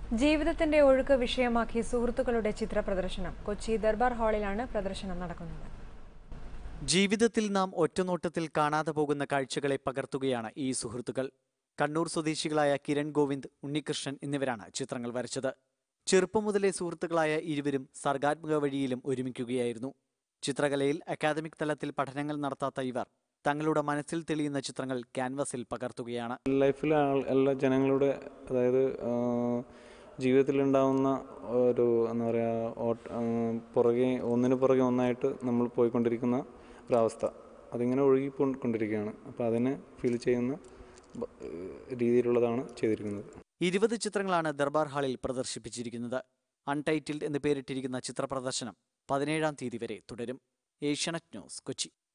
ജീവിതത്തിന്റെ ഒഴുക്ക് വിഷയമാക്കി സുഹൃത്തുക്കളുടെ ചിത്ര പ്രദർശനം കൊച്ചി ദർബാർ ഹാളിലാണ് പ്രദർശനം നടക്കുന്നത് ജീവിതത്തിൽ നാം ഒറ്റനോട്ടത്തിൽ കാണാതെ പോകുന്ന കാഴ്ചകളെ പകർത്തുകയാണ് ഈ സുഹൃത്തുക്കൾ കണ്ണൂർ സ്വദേശികളായ കിരൺ ഗോവിന്ദ് ഉണ്ണികൃഷ്ണൻ എന്നിവരാണ് ചിത്രങ്ങൾ വരച്ചത് ചെറുപ്പം മുതലേ സുഹൃത്തുക്കളായ ഇരുവരും സർഗാത്മക വഴിയിലും ഒരുമിക്കുകയായിരുന്നു ചിത്രകലയിൽ അക്കാദമിക് തലത്തിൽ പഠനങ്ങൾ നടത്താത്ത ഇവർ തങ്ങളുടെ മനസ്സിൽ തെളിയുന്ന ചിത്രങ്ങൾ ക്യാൻവാസിൽ പകർത്തുകയാണ് ലൈഫിലെ ആൾ എല്ലാ ജനങ്ങളുടെ അതായത് ആ, ജീവിതത്തിലുണ്ടാവുന്ന ഒരു എന്താ പറയുക ഓട്ട ആ, പുറകെ ഒന്നിനു പുറകെ ഒന്നായിട്ട് നമ്മൾ പോയിക്കൊണ്ടിരിക്കുന്ന ഒരവസ്ഥ അതിങ്ങനെ ഒഴുകി പോ- കൊണ്ടിരിക്കുകയാണ് അപ്പോൾ അതിനെ ഫീൽ ചെയ്യുന്ന ബ- രീതിയിലുള്ളതാണ് ചെയ്തിരിക്കുന്നത് ഇരുപത് ചിത്രങ്ങളാണ് ദർബാർ ഹാളിൽ പ്രദർശിപ്പിച്ചിരിക്കുന്നത് അൺടൈറ്റിൽഡ് എന്ന് പേരിട്ടിരിക്കുന്ന ചിത്ര പ്രദർശനം പതിനേഴാം തീയതി വരെ തുടരും ഏഷ്യാനെറ്റ് ന്യൂസ് കൊച്ചി